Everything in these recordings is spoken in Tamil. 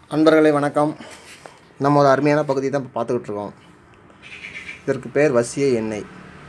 நண்பர்களே வணக்கம் நம்ம ஒரு அருமையான பகுதி தான் இப்போ பார்த்துக்கிட்டு இருக்கோம் இதற்கு பேர் வசிய எண்ணெய்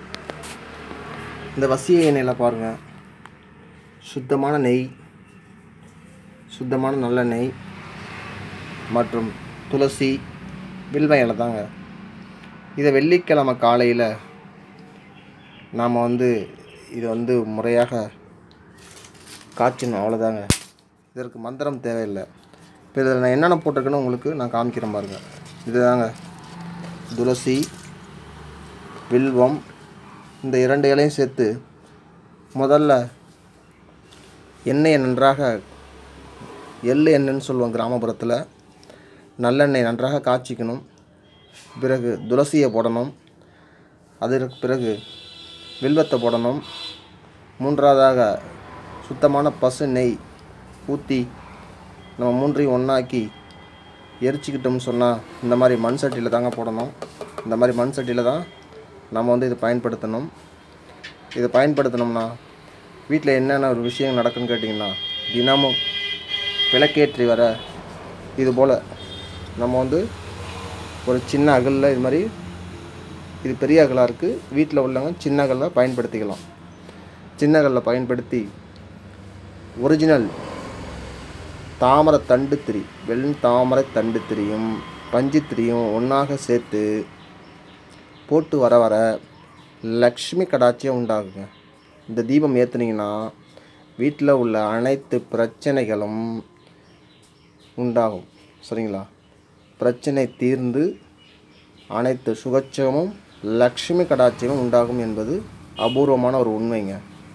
இந்த வசிய எண்ணெயில் பாருங்கள் சுத்தமான நெய் சுத்தமான நல்ல நெய் மற்றும் துளசி வில்வ இலை தாங்க இதை வெள்ளிக்கிழமை காலையில் நாம் வந்து இதை வந்து முறையாக காய்ச்சணும் அவ்வளோதாங்க இதற்கு மந்திரம் தேவையில்லை இப்போ இதில் நான் என்னென்ன போட்டிருக்கேன்னு உங்களுக்கு நான் காமிக்கிறேன் பாருங்கள் இதுதாங்க துளசி வில்வம் இந்த இரண்டு இலையும் சேர்த்து முதல்ல எண்ணெயை நன்றாக எள்ளு எண்ணெய்ன்னு சொல்லுவோம் கிராமப்புறத்தில் நல்லெண்ணெய் நன்றாக காய்ச்சிக்கணும் பிறகு துளசியை போடணும் அதற்கு பிறகு வில்வத்தை போடணும் மூன்றாவதாக சுத்தமான பசு நெய் ஊற்றி நம்ம மூன்றையும் ஒன்றாக்கி எரிச்சிக்கிட்டோம்னு சொன்னால் இந்த மாதிரி மண் சட்டியில் தாங்க போடணும் இந்த மாதிரி மண் சட்டியில் தான் நம்ம வந்து இதை பயன்படுத்தணும் இதை பயன்படுத்தினோம்னா வீட்டில் என்னென்ன ஒரு விஷயம் நடக்குன்னு கேட்டிங்கன்னா தினமும் விளக்கேற்றி வர இது போல் நம்ம வந்து ஒரு சின்ன அகலில் இது மாதிரி இது பெரிய அகலாக இருக்குது வீட்டில் உள்ளவங்க சின்ன அகலில் பயன்படுத்திக்கலாம் சின்ன அகலில் பயன்படுத்தி ஒரிஜினல் தாமரை தண்டு திரி வெண் தாமரை தண்டு திரியும் பஞ்சு திரியும் ஒன்றாக சேர்த்து போட்டு வர வர லக்ஷ்மி கடாட்சியம் உண்டாகுங்க இந்த தீபம் ஏற்றுனீங்கன்னா வீட்டில் உள்ள அனைத்து பிரச்சனைகளும் உண்டாகும் சரிங்களா பிரச்சனை தீர்ந்து அனைத்து சுகட்சமும் லக்ஷ்மி கடாட்சியமும் உண்டாகும் என்பது அபூர்வமான ஒரு உண்மைங்க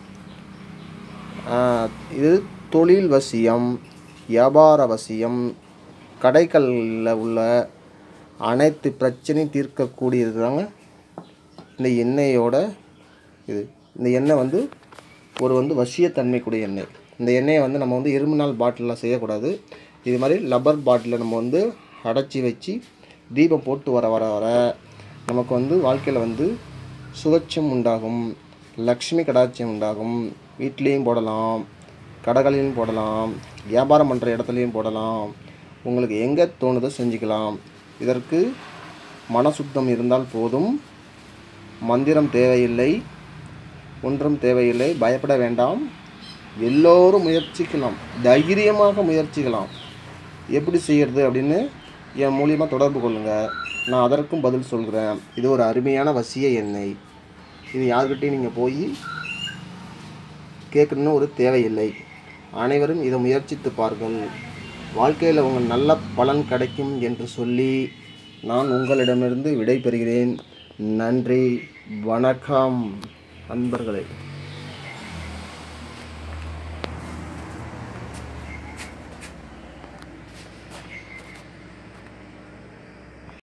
ஆஹ் இது தொழில் வசியம் வியாபார வசியம் கடைகளில் உள்ள அனைத்து பிரச்சனையும் தீர்க்கக்கூடியது தாங்க இந்த எண்ணெயோட இது இந்த எண்ணெய் வந்து ஒரு வந்து வசியத்தன்மைக்குரிய எண்ணெய் இந்த எண்ணெயை வந்து நம்ம வந்து இரும்புநாள் பாட்டிலில் செய்யக்கூடாது இது மாதிரி லப்பர் பாட்டிலில் நம்ம வந்து அடைச்சி வச்சு தீபம் போட்டு வர வர வர நமக்கு வந்து வாழ்க்கையில் வந்து சுகட்சம் உண்டாகும் லக்ஷ்மி கடாட்சியம் உண்டாகும் வீட்லேயும் போடலாம் கடைகளிலும் போடலாம் வியாபாரம் பண்ணுற இடத்துலையும் போடலாம் உங்களுக்கு எங்கே தோணுதோ செஞ்சுக்கலாம் இதற்கு மனசுத்தம் இருந்தால் போதும் மந்திரம் தேவையில்லை ஒன்றும் தேவையில்லை பயப்பட வேண்டாம் எல்லோரும் முயற்சிக்கலாம் தைரியமாக முயற்சிக்கலாம் எப்படி செய்கிறது அப்படின்னு என் மூலியமாக தொடர்பு கொள்ளுங்கள் நான் அதற்கும் பதில் சொல்கிறேன் இது ஒரு அருமையான வசிய எண்ணெய் இது யார்கிட்டையும் நீங்கள் போய் கேட்கணுன்னு ஒரு தேவையில்லை அனைவரும் இதை முயற்சித்து பாருங்கள் வாழ்க்கையில் உங்கள் நல்ல பலன் கிடைக்கும் என்று சொல்லி நான் உங்களிடமிருந்து விடை பெறுகிறேன் நன்றி வணக்கம் நண்பர்களே